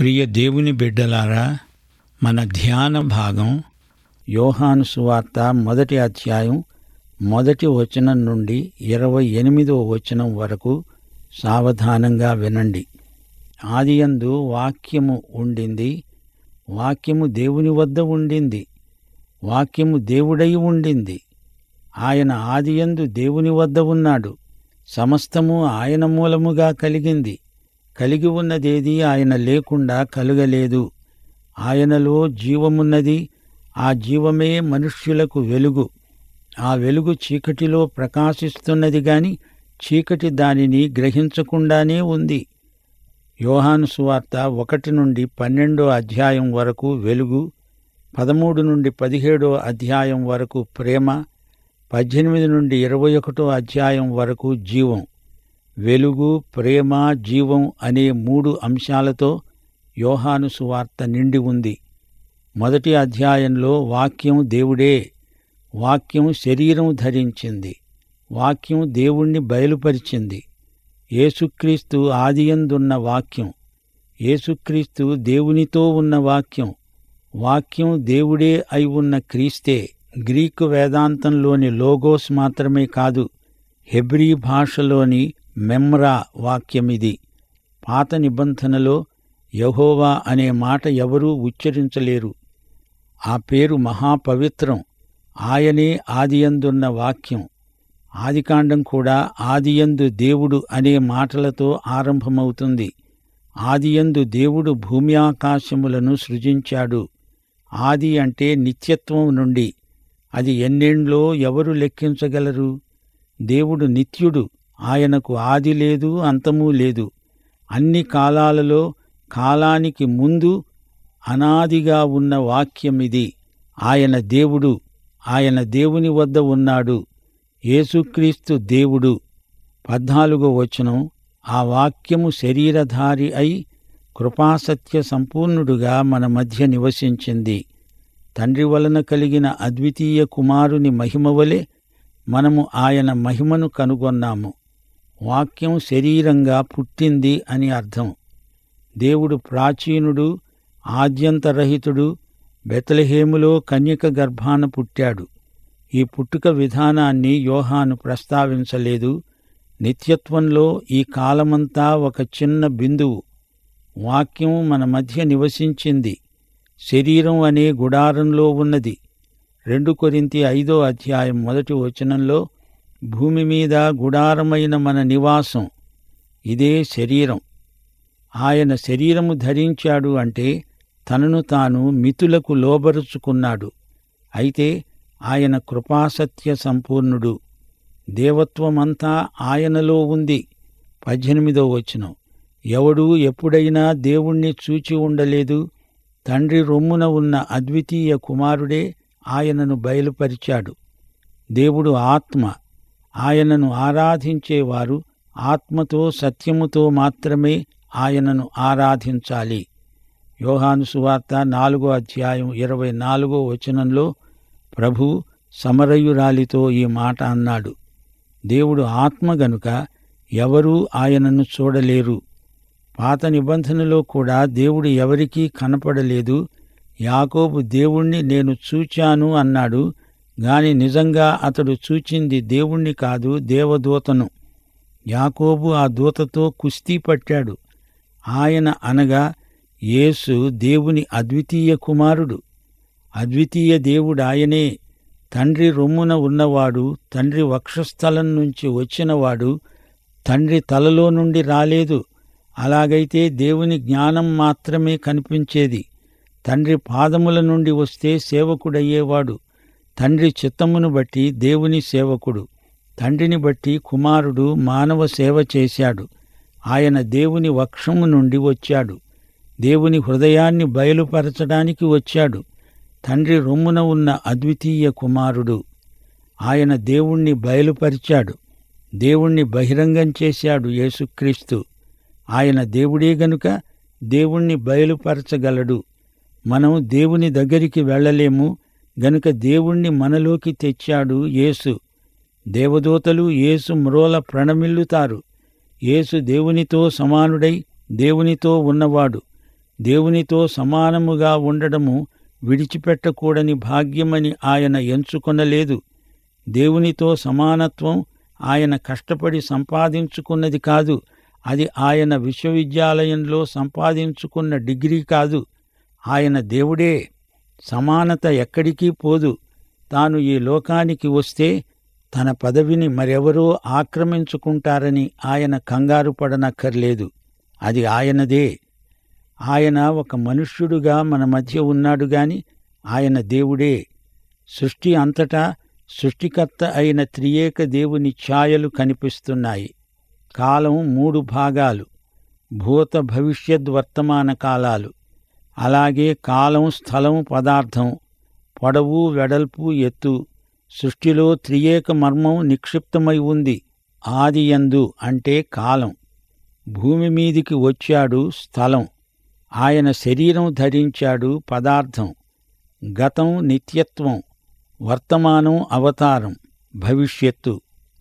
ప్రియ దేవుని బిడ్డలారా మన ధ్యాన భాగం యోహాను సువార్త మొదటి అధ్యాయం మొదటి వచనం నుండి ఇరవై ఎనిమిదో వచనం వరకు సావధానంగా వినండి ఆదియందు వాక్యము ఉండింది వాక్యము దేవుని వద్ద ఉండింది వాక్యము దేవుడై ఉండింది ఆయన ఆదియందు దేవుని వద్ద ఉన్నాడు సమస్తము ఆయన మూలముగా కలిగింది కలిగి ఉన్నదేది ఆయన లేకుండా కలుగలేదు ఆయనలో జీవమున్నది ఆ జీవమే మనుష్యులకు వెలుగు ఆ వెలుగు చీకటిలో ప్రకాశిస్తున్నది గాని చీకటి దానిని గ్రహించకుండానే ఉంది యోహాను సువార్త ఒకటి నుండి పన్నెండో అధ్యాయం వరకు వెలుగు పదమూడు నుండి పదిహేడో అధ్యాయం వరకు ప్రేమ పద్దెనిమిది నుండి ఇరవై ఒకటో అధ్యాయం వరకు జీవం వెలుగు ప్రేమ జీవం అనే మూడు అంశాలతో యోహాను సువార్త నిండి ఉంది మొదటి అధ్యాయంలో వాక్యం దేవుడే వాక్యం శరీరం ధరించింది వాక్యం దేవుణ్ణి బయలుపరిచింది యేసుక్రీస్తు ఆదియందున్న వాక్యం యేసుక్రీస్తు దేవునితో ఉన్న వాక్యం వాక్యం దేవుడే అయి ఉన్న క్రీస్తే గ్రీకు వేదాంతంలోని లోగోస్ మాత్రమే కాదు హెబ్రీ భాషలోని మెమ్రా వాక్యమిది పాత నిబంధనలో యహోవా అనే మాట ఎవరూ ఉచ్చరించలేరు ఆ పేరు మహాపవిత్రం ఆయనే ఆదియందున్న వాక్యం ఆదికాండం కూడా ఆదియందు దేవుడు అనే మాటలతో ఆరంభమవుతుంది ఆదియందు దేవుడు భూమి ఆకాశములను సృజించాడు ఆది అంటే నిత్యత్వం నుండి అది ఎన్నేండ్లో ఎవరు లెక్కించగలరు దేవుడు నిత్యుడు ఆయనకు ఆది లేదు అంతమూ లేదు అన్ని కాలాలలో కాలానికి ముందు అనాదిగా ఉన్న వాక్యమిది ఆయన దేవుడు ఆయన దేవుని వద్ద ఉన్నాడు యేసుక్రీస్తు దేవుడు పద్నాలుగో వచనం ఆ వాక్యము శరీరధారి అయి కృపాసత్య సంపూర్ణుడుగా మన మధ్య నివసించింది తండ్రి వలన కలిగిన అద్వితీయ కుమారుని మహిమ వలె మనము ఆయన మహిమను కనుగొన్నాము వాక్యం శరీరంగా పుట్టింది అని అర్థం దేవుడు ప్రాచీనుడు ఆద్యంతరహితుడు బెతలహేములో కన్యక గర్భాన పుట్టాడు ఈ పుట్టుక విధానాన్ని యోహాను ప్రస్తావించలేదు నిత్యత్వంలో ఈ కాలమంతా ఒక చిన్న బిందువు వాక్యం మన మధ్య నివసించింది శరీరం అనే గుడారంలో ఉన్నది రెండు కొరింతి ఐదో అధ్యాయం మొదటి వచనంలో భూమి మీద గుడారమైన మన నివాసం ఇదే శరీరం ఆయన శరీరము ధరించాడు అంటే తనను తాను మితులకు లోబరుచుకున్నాడు అయితే ఆయన కృపాసత్య సంపూర్ణుడు దేవత్వమంతా ఆయనలో ఉంది పద్దెనిమిదో వచనం ఎవడూ ఎప్పుడైనా దేవుణ్ణి చూచి ఉండలేదు తండ్రి రొమ్మున ఉన్న అద్వితీయ కుమారుడే ఆయనను బయలుపరిచాడు దేవుడు ఆత్మ ఆయనను ఆరాధించేవారు ఆత్మతో సత్యముతో మాత్రమే ఆయనను ఆరాధించాలి యోహాను సువార్త నాలుగో అధ్యాయం ఇరవై నాలుగో వచనంలో ప్రభు సమరయురాలితో ఈ మాట అన్నాడు దేవుడు ఆత్మ గనుక ఎవరూ ఆయనను చూడలేరు పాత నిబంధనలో కూడా దేవుడు ఎవరికీ కనపడలేదు యాకోబు దేవుణ్ణి నేను చూచాను అన్నాడు గాని నిజంగా అతడు చూచింది దేవుణ్ణి కాదు దేవదూతను యాకోబు ఆ దూతతో కుస్తీ పట్టాడు ఆయన అనగా యేసు దేవుని అద్వితీయ కుమారుడు అద్వితీయ దేవుడు ఆయనే తండ్రి రొమ్మున ఉన్నవాడు తండ్రి వక్షస్థలం నుంచి వచ్చినవాడు తండ్రి తలలో నుండి రాలేదు అలాగైతే దేవుని జ్ఞానం మాత్రమే కనిపించేది తండ్రి పాదముల నుండి వస్తే సేవకుడయ్యేవాడు తండ్రి చిత్తమును బట్టి దేవుని సేవకుడు తండ్రిని బట్టి కుమారుడు మానవ సేవ చేశాడు ఆయన దేవుని వక్షము నుండి వచ్చాడు దేవుని హృదయాన్ని బయలుపరచడానికి వచ్చాడు తండ్రి రొమ్మున ఉన్న అద్వితీయ కుమారుడు ఆయన దేవుణ్ణి బయలుపరిచాడు దేవుణ్ణి బహిరంగం చేశాడు యేసుక్రీస్తు ఆయన దేవుడే గనుక దేవుణ్ణి బయలుపరచగలడు మనం దేవుని దగ్గరికి వెళ్ళలేము గనుక దేవుణ్ణి మనలోకి తెచ్చాడు యేసు దేవదూతలు యేసు మ్రోల ప్రణమిల్లుతారు యేసు దేవునితో సమానుడై దేవునితో ఉన్నవాడు దేవునితో సమానముగా ఉండడము విడిచిపెట్టకూడని భాగ్యమని ఆయన ఎంచుకొనలేదు దేవునితో సమానత్వం ఆయన కష్టపడి సంపాదించుకున్నది కాదు అది ఆయన విశ్వవిద్యాలయంలో సంపాదించుకున్న డిగ్రీ కాదు ఆయన దేవుడే సమానత ఎక్కడికి పోదు తాను ఈ లోకానికి వస్తే తన పదవిని మరెవరో ఆక్రమించుకుంటారని ఆయన కంగారు పడనక్కర్లేదు అది ఆయనదే ఆయన ఒక మనుష్యుడుగా మన మధ్య ఉన్నాడు గాని ఆయన దేవుడే సృష్టి అంతటా సృష్టికర్త అయిన త్రియేక దేవుని ఛాయలు కనిపిస్తున్నాయి కాలం మూడు భాగాలు భూత భవిష్యత్ వర్తమాన కాలాలు అలాగే కాలం స్థలం పదార్థం పొడవు వెడల్పు ఎత్తు సృష్టిలో త్రియేక మర్మం నిక్షిప్తమై ఉంది ఆదియందు అంటే కాలం భూమి మీదికి వచ్చాడు స్థలం ఆయన శరీరం ధరించాడు పదార్థం గతం నిత్యత్వం వర్తమానం అవతారం భవిష్యత్తు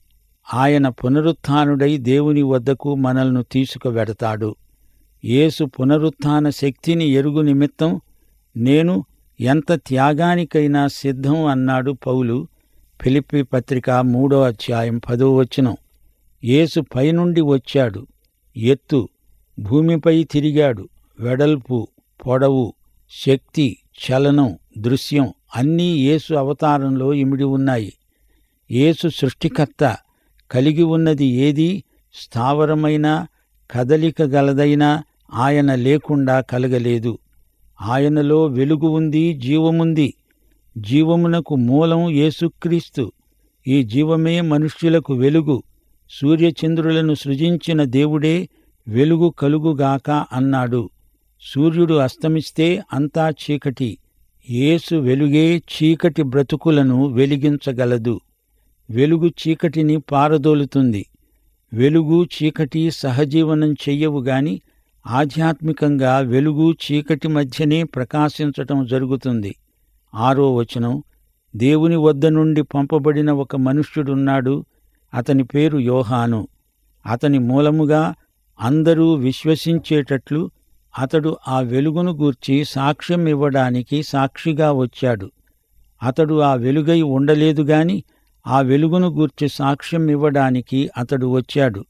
ఆయన పునరుత్థానుడై దేవుని వద్దకు మనల్ని తీసుకువెడతాడు యేసు పునరుత్థాన శక్తిని ఎరుగు నిమిత్తం నేను ఎంత త్యాగానికైనా సిద్ధం అన్నాడు పౌలు ఫిలిప్పి పత్రిక మూడో అధ్యాయం పదో వచనం యేసు పైనుండి వచ్చాడు ఎత్తు భూమిపై తిరిగాడు వెడల్పు పొడవు శక్తి చలనం దృశ్యం అన్నీ యేసు అవతారంలో ఇమిడి ఉన్నాయి యేసు సృష్టికర్త కలిగి ఉన్నది ఏది స్థావరమైన కదలిక గలదైనా ఆయన లేకుండా కలగలేదు ఆయనలో వెలుగు ఉంది జీవముంది జీవమునకు మూలం యేసుక్రీస్తు ఈ జీవమే మనుష్యులకు వెలుగు సూర్యచంద్రులను సృజించిన దేవుడే వెలుగు కలుగుగాక అన్నాడు సూర్యుడు అస్తమిస్తే అంతా చీకటి యేసు వెలుగే చీకటి బ్రతుకులను వెలిగించగలదు వెలుగు చీకటిని పారదోలుతుంది వెలుగు చీకటి సహజీవనం చెయ్యవు గాని ఆధ్యాత్మికంగా వెలుగు చీకటి మధ్యనే ప్రకాశించటం జరుగుతుంది ఆరో వచనం దేవుని వద్ద నుండి పంపబడిన ఒక మనుష్యుడున్నాడు అతని పేరు యోహాను అతని మూలముగా అందరూ విశ్వసించేటట్లు అతడు ఆ వెలుగును గూర్చి సాక్ష్యం ఇవ్వడానికి సాక్షిగా వచ్చాడు అతడు ఆ వెలుగై ఉండలేదు గాని ఆ వెలుగును గూర్చి సాక్ష్యం ఇవ్వడానికి అతడు వచ్చాడు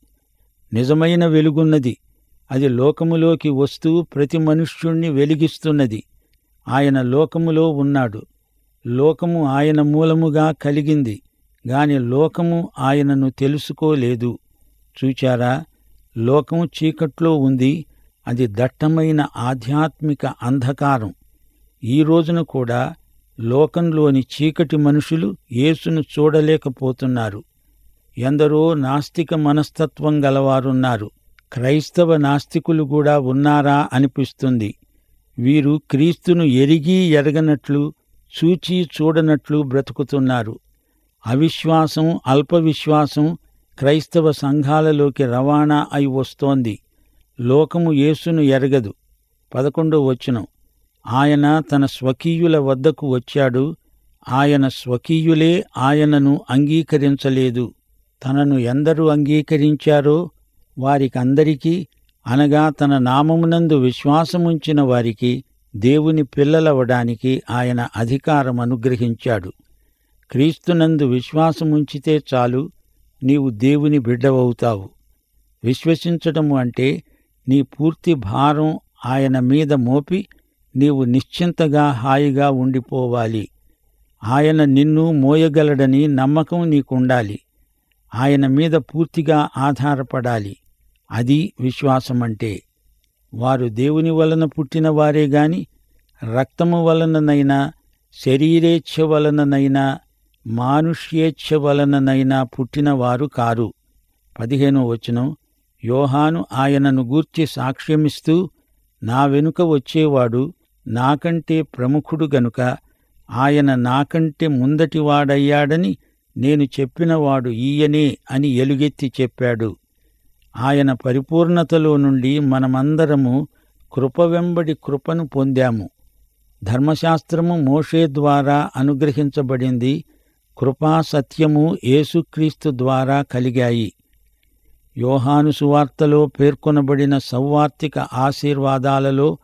నిజమైన వెలుగున్నది అది లోకములోకి వస్తూ ప్రతి మనుష్యుణ్ణి వెలిగిస్తున్నది ఆయన లోకములో ఉన్నాడు లోకము ఆయన మూలముగా కలిగింది గాని లోకము ఆయనను తెలుసుకోలేదు చూచారా లోకం చీకట్లో ఉంది అది దట్టమైన ఆధ్యాత్మిక అంధకారం ఈ రోజున కూడా లోకంలోని చీకటి మనుషులు యేసును చూడలేకపోతున్నారు ఎందరో నాస్తిక మనస్తత్వం గలవారున్నారు క్రైస్తవ నాస్తికులు కూడా ఉన్నారా అనిపిస్తుంది వీరు క్రీస్తును ఎరిగి ఎరగనట్లు చూచి చూడనట్లు బ్రతుకుతున్నారు అవిశ్వాసం అల్పవిశ్వాసం క్రైస్తవ సంఘాలలోకి రవాణా అయి వస్తోంది లోకము యేసును ఎరగదు పదకొండో వచనం ఆయన తన స్వకీయుల వద్దకు వచ్చాడు ఆయన స్వకీయులే ఆయనను అంగీకరించలేదు తనను ఎందరు అంగీకరించారో వారికందరికీ అనగా తన నామమునందు విశ్వాసముంచిన వారికి దేవుని పిల్లలవడానికి ఆయన అధికారం అనుగ్రహించాడు క్రీస్తునందు విశ్వాసముంచితే చాలు నీవు దేవుని బిడ్డవవుతావు విశ్వసించటము అంటే నీ పూర్తి భారం ఆయన మీద మోపి నీవు నిశ్చింతగా హాయిగా ఉండిపోవాలి ఆయన నిన్ను మోయగలడని నమ్మకం నీకుండాలి ఆయన మీద పూర్తిగా ఆధారపడాలి అది విశ్వాసమంటే వారు దేవుని వలన పుట్టిన వారే గాని రక్తము వలననైనా శరీరేచ్ఛ వలననైనా మానుష్యేచ్ఛ వలననైనా పుట్టినవారు కారు పదిహేనో వచనం యోహాను ఆయనను గూర్చి సాక్ష్యమిస్తూ నా వెనుక వచ్చేవాడు నాకంటే ప్రముఖుడు గనుక ఆయన నాకంటే ముందటివాడయ్యాడని నేను చెప్పినవాడు ఈయనే అని ఎలుగెత్తి చెప్పాడు ఆయన పరిపూర్ణతలో నుండి మనమందరము కృప వెంబడి కృపను పొందాము ధర్మశాస్త్రము మోషే ద్వారా అనుగ్రహించబడింది కృపా సత్యము యేసుక్రీస్తు ద్వారా కలిగాయి యోహాను సువార్తలో పేర్కొనబడిన సౌవార్తిక ఆశీర్వాదాలలో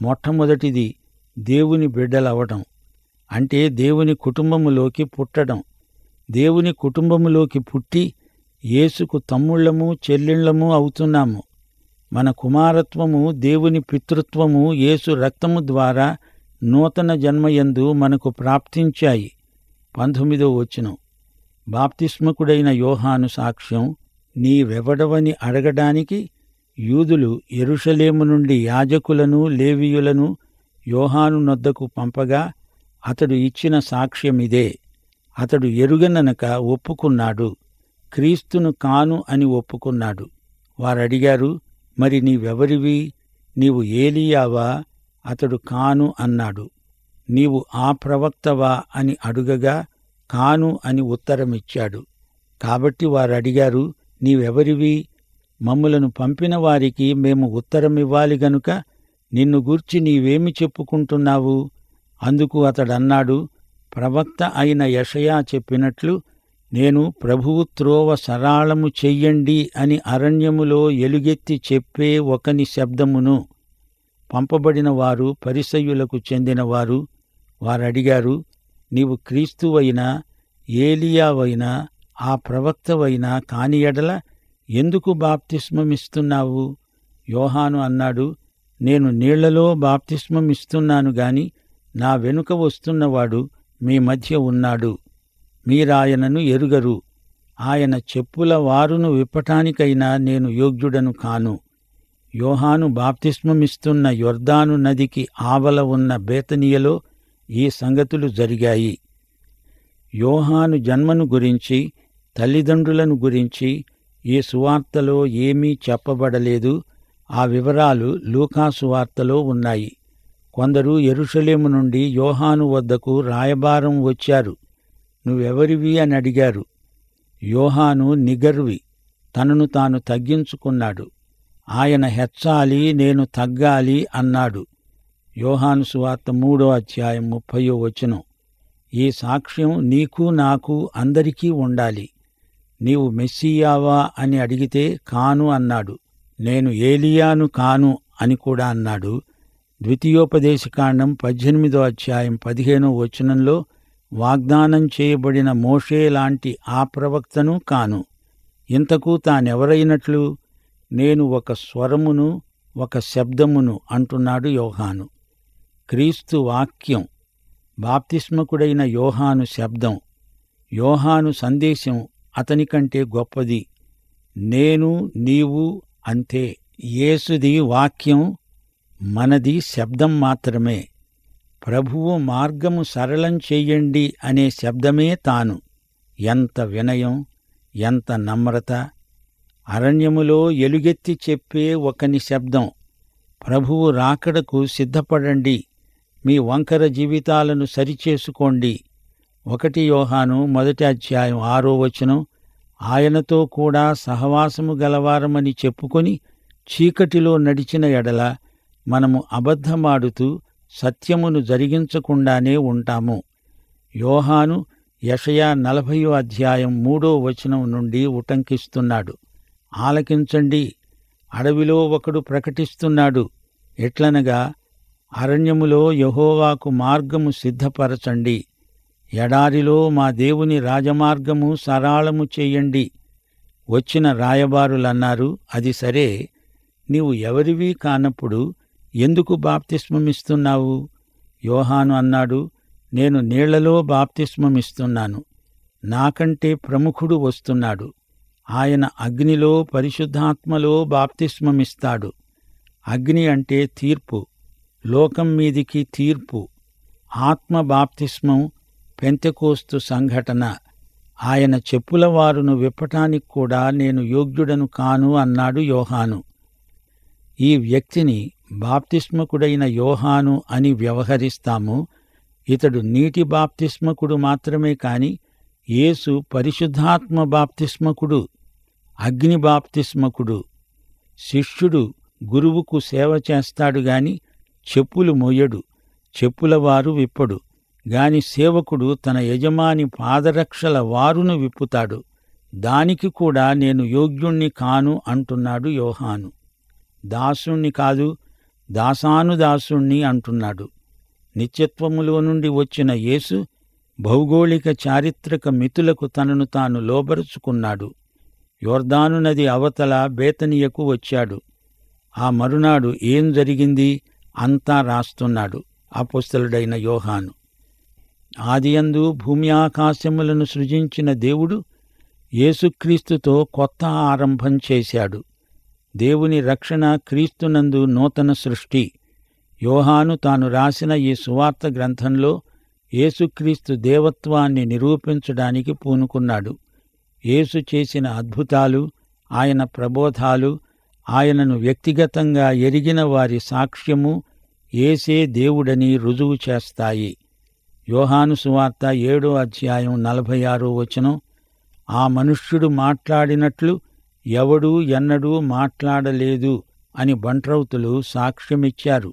మొట్టమొదటిది దేవుని బిడ్డలవటం అంటే దేవుని కుటుంబములోకి పుట్టడం దేవుని కుటుంబములోకి పుట్టి యేసుకు తమ్ముళ్ళము చెల్లెళ్ళము అవుతున్నాము మన కుమారత్వము దేవుని పితృత్వము యేసు రక్తము ద్వారా నూతన జన్మయందు మనకు ప్రాప్తించాయి పంతొమ్మిదో వచనం బాప్తిస్మకుడైన యోహాను సాక్ష్యం నీవెవడవని అడగడానికి యూదులు ఎరుషలేము నుండి యాజకులను లేవీయులను యోహాను నొద్దకు పంపగా అతడు ఇచ్చిన సాక్ష్యమిదే అతడు ఎరుగననక ఒప్పుకున్నాడు క్రీస్తును కాను అని ఒప్పుకున్నాడు వారడిగారు మరి నీవెవరివి నీవు ఏలియావా అతడు కాను అన్నాడు నీవు ఆ ప్రవక్తవా అని అడుగగా కాను అని ఉత్తరమిచ్చాడు కాబట్టి వారడిగారు నీవెవరివి మమ్ములను పంపిన వారికి మేము ఉత్తరమివ్వాలి గనుక నిన్ను గూర్చి నీవేమి చెప్పుకుంటున్నావు అందుకు అతడన్నాడు ప్రవక్త అయిన యషయా చెప్పినట్లు నేను ప్రభువు త్రోవ సరాళము చెయ్యండి అని అరణ్యములో ఎలుగెత్తి చెప్పే ఒకని శబ్దమును పంపబడిన వారు పరిసయ్యులకు చెందినవారు వారడిగారు నీవు క్రీస్తువైనా ఏలియావైనా ఆ ప్రవక్తవైనా కాని ఎడల ఎందుకు బాప్తిస్మమిస్తున్నావు యోహాను అన్నాడు నేను నీళ్లలో బాప్తిస్మమిస్తున్నాను గాని నా వెనుక వస్తున్నవాడు మీ మధ్య ఉన్నాడు మీరాయనను ఎరుగరు ఆయన చెప్పుల వారును విప్పటానికైనా నేను యోగ్యుడను కాను యోహాను బాప్తిస్మమిస్తున్న యొర్దాను నదికి ఆవల ఉన్న బేతనియలో ఈ సంగతులు జరిగాయి యోహాను జన్మను గురించి తల్లిదండ్రులను గురించి ఈ సువార్తలో ఏమీ చెప్పబడలేదు ఆ వివరాలు లూకా సువార్తలో ఉన్నాయి కొందరు ఎరుషలేము నుండి యోహాను వద్దకు రాయబారం వచ్చారు నువ్వెవరివి అని అడిగారు యోహాను నిగర్వి తనను తాను తగ్గించుకున్నాడు ఆయన హెచ్చాలి నేను తగ్గాలి అన్నాడు యోహాను సువార్త మూడో అధ్యాయం ముప్పయో వచనం ఈ సాక్ష్యం నీకు నాకు అందరికీ ఉండాలి నీవు మెస్సియావా అని అడిగితే కాను అన్నాడు నేను ఏలియాను కాను అని కూడా అన్నాడు ద్వితీయోపదేశకాండం పద్దెనిమిదో అధ్యాయం పదిహేనో వచనంలో వాగ్దానం చేయబడిన మోషే లాంటి ఆ ప్రవక్తను కాను ఇంతకు తానెవరైనట్లు నేను ఒక స్వరమును ఒక శబ్దమును అంటున్నాడు యోహాను క్రీస్తు వాక్యం బాప్తిస్మకుడైన యోహాను శబ్దం యోహాను సందేశం అతనికంటే గొప్పది నేను నీవు అంతే యేసుది వాక్యం మనది శబ్దం మాత్రమే ప్రభువు మార్గము సరళం చెయ్యండి అనే శబ్దమే తాను ఎంత వినయం ఎంత నమ్రత అరణ్యములో ఎలుగెత్తి చెప్పే ఒకని శబ్దం ప్రభువు రాకడకు సిద్ధపడండి మీ వంకర జీవితాలను సరిచేసుకోండి ఒకటి యోహాను మొదటి అధ్యాయం ఆరో వచనం ఆయనతో కూడా సహవాసము గలవారమని చెప్పుకొని చీకటిలో నడిచిన ఎడల మనము అబద్ధమాడుతూ సత్యమును జరిగించకుండానే ఉంటాము యోహాను యషయా నలభయో అధ్యాయం మూడో వచనం నుండి ఉటంకిస్తున్నాడు ఆలకించండి అడవిలో ఒకడు ప్రకటిస్తున్నాడు ఎట్లనగా అరణ్యములో యహోవాకు మార్గము సిద్ధపరచండి ఎడారిలో మా దేవుని రాజమార్గము సరాళము చెయ్యండి వచ్చిన రాయబారులన్నారు అది సరే నీవు ఎవరివి కానప్పుడు ఎందుకు బాప్తిస్మమిస్తున్నావు యోహాను అన్నాడు నేను నీళ్లలో బాప్తిస్మమిస్తున్నాను నాకంటే ప్రముఖుడు వస్తున్నాడు ఆయన అగ్నిలో పరిశుద్ధాత్మలో బాప్తిస్మమిస్తాడు అగ్ని అంటే తీర్పు లోకం మీదికి తీర్పు ఆత్మ బాప్తిస్మం పెంతెకోస్తు సంఘటన ఆయన చెప్పుల వారును విప్పటానికి కూడా నేను యోగ్యుడను కాను అన్నాడు యోహాను ఈ వ్యక్తిని బాప్తిస్మకుడైన యోహాను అని వ్యవహరిస్తాము ఇతడు నీటి బాప్తిస్మకుడు మాత్రమే కాని యేసు పరిశుద్ధాత్మ బాప్తిస్మకుడు అగ్ని బాప్తిస్మకుడు శిష్యుడు గురువుకు సేవ చేస్తాడు గాని చెప్పులు మోయడు చెప్పులవారు విప్పడు గాని సేవకుడు తన యజమాని పాదరక్షల వారును విప్పుతాడు దానికి కూడా నేను యోగ్యుణ్ణి కాను అంటున్నాడు యోహాను దాసుణ్ణి కాదు దాసానుదాసుణ్ణి అంటున్నాడు నిత్యత్వములో నుండి వచ్చిన యేసు భౌగోళిక చారిత్రక మితులకు తనను తాను లోబరుచుకున్నాడు యోర్దాను నది అవతల బేతనియకు వచ్చాడు ఆ మరునాడు ఏం జరిగింది అంతా రాస్తున్నాడు అపుస్తలుడైన యోహాను ఆదియందు భూమి ఆకాశములను సృజించిన దేవుడు యేసుక్రీస్తుతో కొత్త ఆరంభం చేశాడు దేవుని రక్షణ క్రీస్తునందు నూతన సృష్టి యోహాను తాను రాసిన ఈ సువార్త గ్రంథంలో యేసుక్రీస్తు దేవత్వాన్ని నిరూపించడానికి పూనుకున్నాడు యేసు చేసిన అద్భుతాలు ఆయన ప్రబోధాలు ఆయనను వ్యక్తిగతంగా ఎరిగిన వారి సాక్ష్యము ఏసే దేవుడని రుజువు చేస్తాయి యోహాను సువార్త ఏడో అధ్యాయం నలభై ఆరో వచనం ఆ మనుష్యుడు మాట్లాడినట్లు ఎవడూ ఎన్నడూ మాట్లాడలేదు అని బంట్రౌతులు సాక్ష్యమిచ్చారు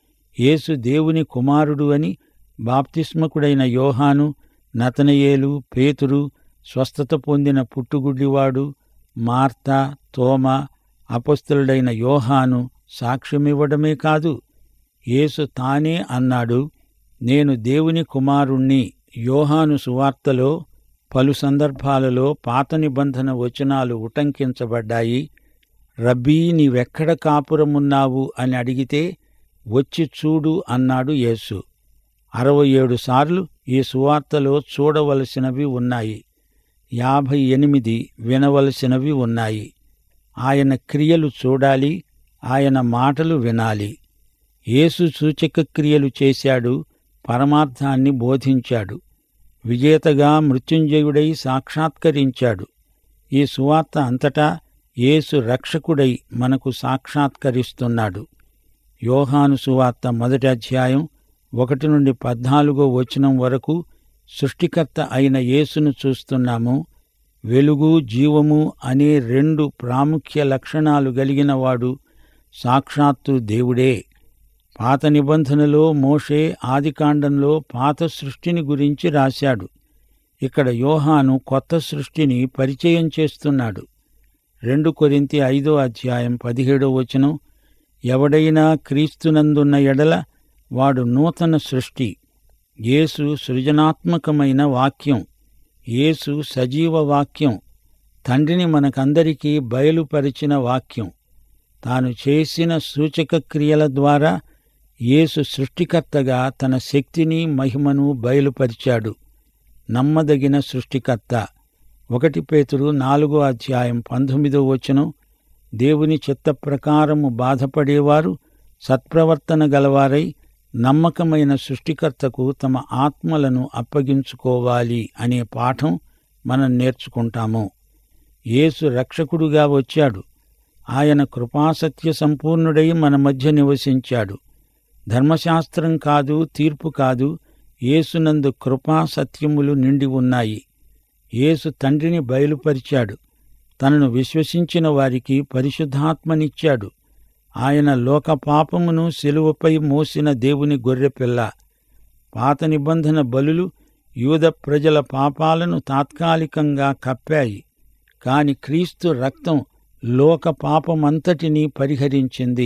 యేసు దేవుని కుమారుడు అని బాప్తిస్మకుడైన యోహాను నతనయేలు పేతురు స్వస్థత పొందిన పుట్టుగుడ్డివాడు మార్తా తోమ అపస్తులుడైన యోహాను సాక్ష్యమివ్వడమే కాదు యేసు తానే అన్నాడు నేను దేవుని కుమారుణ్ణి యోహాను సువార్తలో పలు సందర్భాలలో పాత నిబంధన వచనాలు ఉటంకించబడ్డాయి రబ్బీ నీవెక్కడ కాపురమున్నావు అని అడిగితే వచ్చి చూడు అన్నాడు యేసు అరవై ఏడు సార్లు ఈ సువార్తలో చూడవలసినవి ఉన్నాయి యాభై ఎనిమిది వినవలసినవి ఉన్నాయి ఆయన క్రియలు చూడాలి ఆయన మాటలు వినాలి యేసు సూచక క్రియలు చేశాడు పరమార్థాన్ని బోధించాడు విజేతగా మృత్యుంజయుడై సాక్షాత్కరించాడు ఈ సువార్త అంతటా యేసు రక్షకుడై మనకు సాక్షాత్కరిస్తున్నాడు యోహాను సువార్త మొదటి అధ్యాయం ఒకటి నుండి పద్నాలుగో వచనం వరకు సృష్టికర్త అయిన యేసును చూస్తున్నాము వెలుగు జీవము అనే రెండు ప్రాముఖ్య లక్షణాలు కలిగినవాడు సాక్షాత్తు దేవుడే పాత నిబంధనలో మోషే ఆదికాండంలో పాత సృష్టిని గురించి రాశాడు ఇక్కడ యోహాను కొత్త సృష్టిని పరిచయం చేస్తున్నాడు రెండు కొరింతి ఐదో అధ్యాయం పదిహేడో వచనం ఎవడైనా క్రీస్తునందున్న ఎడల వాడు నూతన సృష్టి యేసు సృజనాత్మకమైన వాక్యం యేసు సజీవ వాక్యం తండ్రిని మనకందరికీ బయలుపరిచిన వాక్యం తాను చేసిన సూచక క్రియల ద్వారా యేసు సృష్టికర్తగా తన శక్తిని మహిమను బయలుపరిచాడు నమ్మదగిన సృష్టికర్త ఒకటి పేతురు నాలుగో అధ్యాయం పంతొమ్మిదో వచనం దేవుని చిత్త ప్రకారము బాధపడేవారు సత్ప్రవర్తన గలవారై నమ్మకమైన సృష్టికర్తకు తమ ఆత్మలను అప్పగించుకోవాలి అనే పాఠం మనం నేర్చుకుంటాము యేసు రక్షకుడుగా వచ్చాడు ఆయన కృపాసత్య సంపూర్ణుడై మన మధ్య నివసించాడు ధర్మశాస్త్రం కాదు తీర్పు కాదు యేసునందు కృపా సత్యములు నిండి ఉన్నాయి యేసు తండ్రిని బయలుపరిచాడు తనను విశ్వసించిన వారికి పరిశుద్ధాత్మనిచ్చాడు ఆయన లోక పాపమును సెలువపై మోసిన దేవుని గొర్రెపిల్ల పాత నిబంధన బలులు యూద ప్రజల పాపాలను తాత్కాలికంగా కప్పాయి కాని క్రీస్తు రక్తం లోక పాపమంతటినీ పరిహరించింది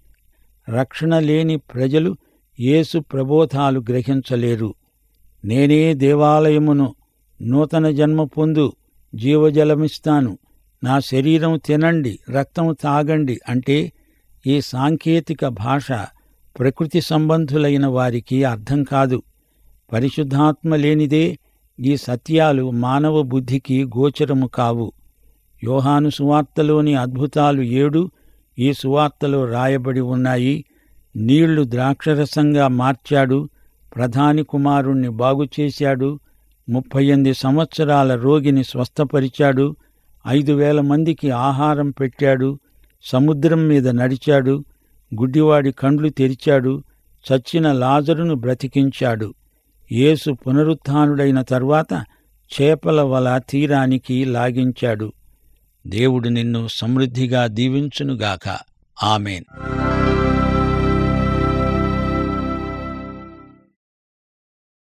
రక్షణ లేని ప్రజలు యేసు ప్రబోధాలు గ్రహించలేరు నేనే దేవాలయమును నూతన జన్మ పొందు జీవజలమిస్తాను నా శరీరం తినండి రక్తం తాగండి అంటే ఈ సాంకేతిక భాష ప్రకృతి సంబంధులైన వారికి అర్థం కాదు పరిశుద్ధాత్మ లేనిదే ఈ సత్యాలు మానవ బుద్ధికి గోచరము కావు యోహాను సువార్తలోని అద్భుతాలు ఏడు ఈ సువార్తలో రాయబడి ఉన్నాయి నీళ్లు ద్రాక్షరసంగా మార్చాడు ప్రధాని కుమారుణ్ణి బాగుచేశాడు ముప్పై ఎనిమిది సంవత్సరాల రోగిని స్వస్థపరిచాడు ఐదు వేల మందికి ఆహారం పెట్టాడు సముద్రం మీద నడిచాడు గుడ్డివాడి కండ్లు తెరిచాడు చచ్చిన లాజరును బ్రతికించాడు యేసు పునరుత్థానుడైన తర్వాత చేపల వల తీరానికి లాగించాడు దేవుడు నిన్ను సమృద్ధిగా దీవించునుగాక ఆమెన్